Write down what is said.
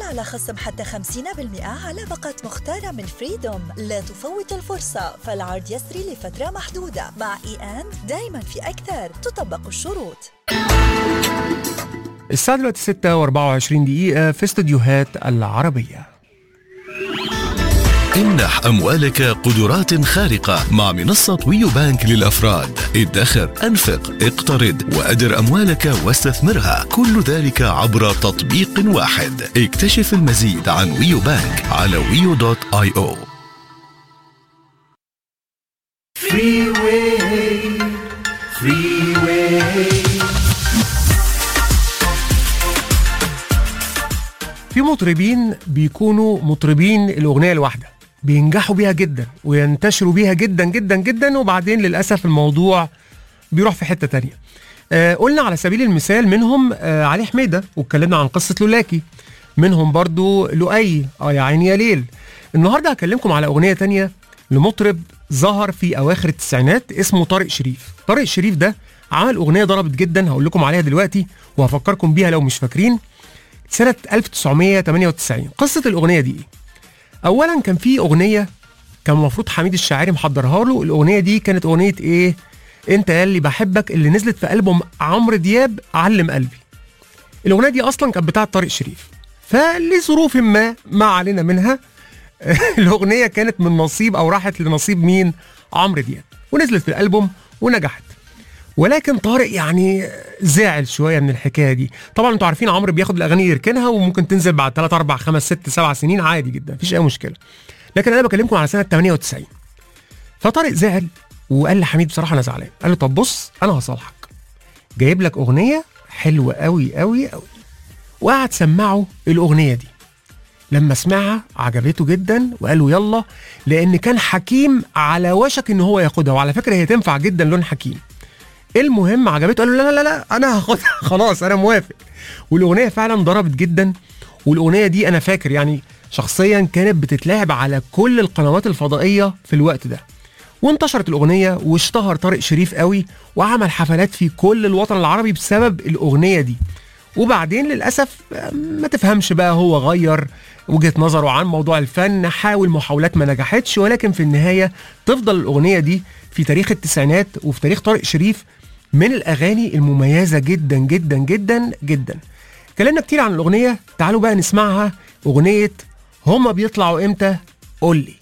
على خصم حتى 50% على باقة مختارة من فريدوم لا تفوت الفرصة فالعرض يسري لفترة محدودة مع اي ان دايما في أكثر تطبق الشروط الساعة دلوقتي 6 و24 دقيقة في استديوهات العربية امنح أموالك قدرات خارقة مع منصة ويو بانك للأفراد ادخر أنفق اقترض وأدر أموالك واستثمرها كل ذلك عبر تطبيق واحد اكتشف المزيد عن ويو بانك على ويو دوت اي او في مطربين بيكونوا مطربين الأغنية الواحدة بينجحوا بيها جدا وينتشروا بيها جدا جدا جدا وبعدين للأسف الموضوع بيروح في حتة تانية آه قلنا على سبيل المثال منهم آه علي حميدة واتكلمنا عن قصة لولاكي منهم برضو لؤي اه يا عيني يا ليل النهاردة هكلمكم على أغنية تانية لمطرب ظهر في أواخر التسعينات اسمه طارق شريف طارق شريف ده عمل أغنية ضربت جدا هقول لكم عليها دلوقتي وهفكركم بيها لو مش فاكرين سنة 1998 قصة الأغنية دي إيه؟ أولا كان في أغنية كان المفروض حميد الشاعري محضرها له الأغنية دي كانت أغنية إيه أنت يا اللي بحبك اللي نزلت في ألبوم عمرو دياب علم قلبي الأغنية دي أصلا كانت بتاعة طارق شريف فلظروف ما ما علينا منها الأغنية كانت من نصيب أو راحت لنصيب مين عمرو دياب ونزلت في الألبوم ونجحت ولكن طارق يعني زعل شويه من الحكايه دي طبعا انتوا عارفين عمرو بياخد الاغاني يركنها وممكن تنزل بعد 3 4 5 6 7 سنين عادي جدا مفيش اي مشكله لكن انا بكلمكم على سنه 98 فطارق زعل وقال لحميد بصراحه انا زعلان قال له طب بص انا هصالحك جايب لك اغنيه حلوه قوي قوي قوي وقعد سمعه الاغنيه دي لما سمعها عجبته جدا وقال له يلا لان كان حكيم على وشك ان هو ياخدها وعلى فكره هي تنفع جدا لون حكيم المهم عجبته قال له لا لا لا انا هاخدها خلاص انا موافق والاغنيه فعلا ضربت جدا والاغنيه دي انا فاكر يعني شخصيا كانت بتتلعب على كل القنوات الفضائيه في الوقت ده وانتشرت الاغنيه واشتهر طارق شريف قوي وعمل حفلات في كل الوطن العربي بسبب الاغنيه دي وبعدين للاسف ما تفهمش بقى هو غير وجهه نظره عن موضوع الفن حاول محاولات ما نجحتش ولكن في النهايه تفضل الاغنيه دي في تاريخ التسعينات وفي تاريخ طارق شريف من الاغاني المميزه جدا جدا جدا جدا اتكلمنا كتير عن الاغنيه تعالوا بقى نسمعها اغنيه هما بيطلعوا امتى قول لي